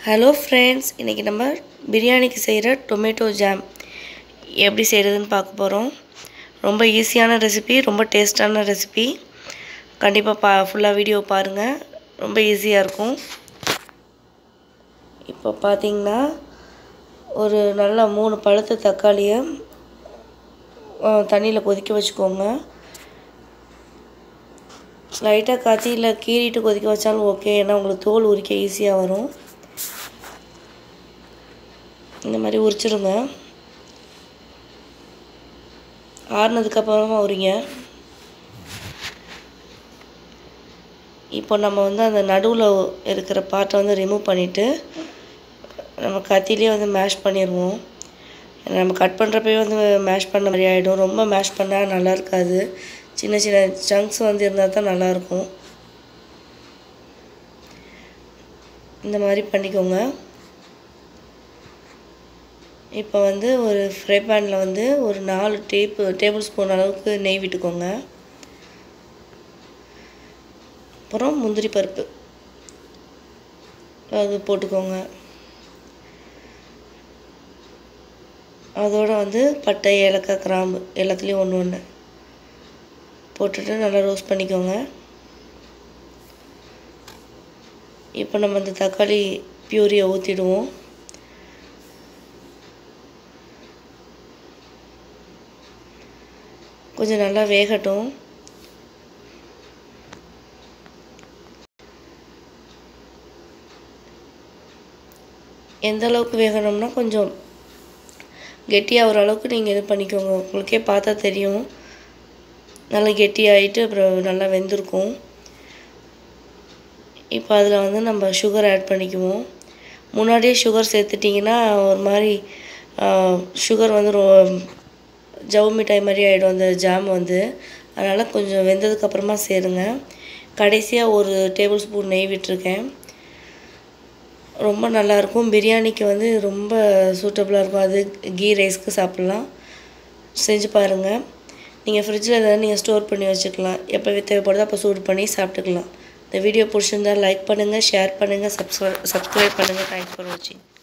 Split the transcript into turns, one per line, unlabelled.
hello friends இன்றைக்கி நம்ம பிரியாணிக்கு செய்கிற டொமேட்டோ ஜாம் எப்படி செய்கிறதுன்னு பார்க்க போகிறோம் ரொம்ப ஈஸியான ரெசிபி ரொம்ப டேஸ்டான ரெசிபி கண்டிப்பாக பா ஃபுல்லாக வீடியோ பாருங்கள் ரொம்ப ஈஸியாக இருக்கும் இப்போ பார்த்தீங்கன்னா ஒரு நல்ல மூணு பழுத்த தக்காளியை தண்ணியில் கொதிக்க வச்சுக்கோங்க லைட்டாக கத்தியில் கீறிட்டு கொதிக்க வச்சாலும் ஓகே ஏன்னா உங்களுக்கு தோல் உரிக்க ஈஸியாக வரும் இந்த மாதிரி உரிச்சிருங்க ஆறுனதுக்கப்புறமா உரிங்க இப்போ நம்ம வந்து அந்த நடுவில் இருக்கிற பார்ட்டை வந்து ரிமூவ் பண்ணிவிட்டு நம்ம கத்திலே வந்து மேஷ் பண்ணிடுவோம் நம்ம கட் பண்ணுறப்பவே வந்து மேஷ் பண்ண மாதிரி ஆகிடும் ரொம்ப மேஷ் பண்ணால் நல்லா இருக்காது சின்ன சின்ன சங்க்ஸ் வந்து இருந்தால் தான் நல்லாயிருக்கும் இந்த மாதிரி பண்ணிக்கோங்க இப்போ வந்து ஒரு ஃப்ரை பேனில் வந்து ஒரு நாலு டேப்பு டேபிள் ஸ்பூன் அளவுக்கு நெய் விட்டுக்கோங்க அப்புறம் முந்திரி பருப்பு அது போட்டுக்கோங்க அதோடு வந்து பட்டை ஏலக்காய் கிராம்பு எல்லாத்துலேயும் ஒன்று ஒன்று போட்டுட்டு நல்லா ரோஸ்ட் பண்ணிக்கோங்க இப்போ நம்ம இந்த தக்காளி பியூரியை ஊற்றிடுவோம் கொஞ்சம் நல்லா வேகட்டும் எந்த அளவுக்கு வேகணும்னா கொஞ்சம் கெட்டியாக ஒரு அளவுக்கு நீங்கள் இது பண்ணிக்கோங்க உங்களுக்கே பார்த்தா தெரியும் நல்லா கெட்டியாகிட்டு அப்புறம் நல்லா வெந்திருக்கும் இப்போ அதில் வந்து நம்ம சுகர் ஆட் பண்ணிக்குவோம் முன்னாடியே சுகர் சேர்த்துட்டிங்கன்னா ஒரு மாதிரி சுகர் வந்து ரொ ஜவு மிட்டாய் மாதிரி ஆகிடும் அந்த ஜாம் வந்து அதனால் கொஞ்சம் வெந்ததுக்கப்புறமா சேருங்க கடைசியாக ஒரு டேபிள் ஸ்பூன் நெய் விட்டுருக்கேன் ரொம்ப நல்லாயிருக்கும் பிரியாணிக்கு வந்து ரொம்ப சூட்டபுளாக இருக்கும் அது கீ ரைஸ்க்கு சாப்பிட்லாம் செஞ்சு பாருங்கள் நீங்கள் ஃப்ரிட்ஜில் எதாவது நீங்கள் ஸ்டோர் பண்ணி வச்சுக்கலாம் எப்போ தேவைப்படுதோ அப்போ சூடு பண்ணி சாப்பிட்டுக்கலாம் இந்த வீடியோ பிடிச்சிருந்தால் லைக் பண்ணுங்கள் ஷேர் பண்ணுங்கள் சப்ஸ்கிரை சப்ஸ்கிரைப் பண்ணுங்கள் தேங்க்ஸ் ஃபார் வாட்சிங்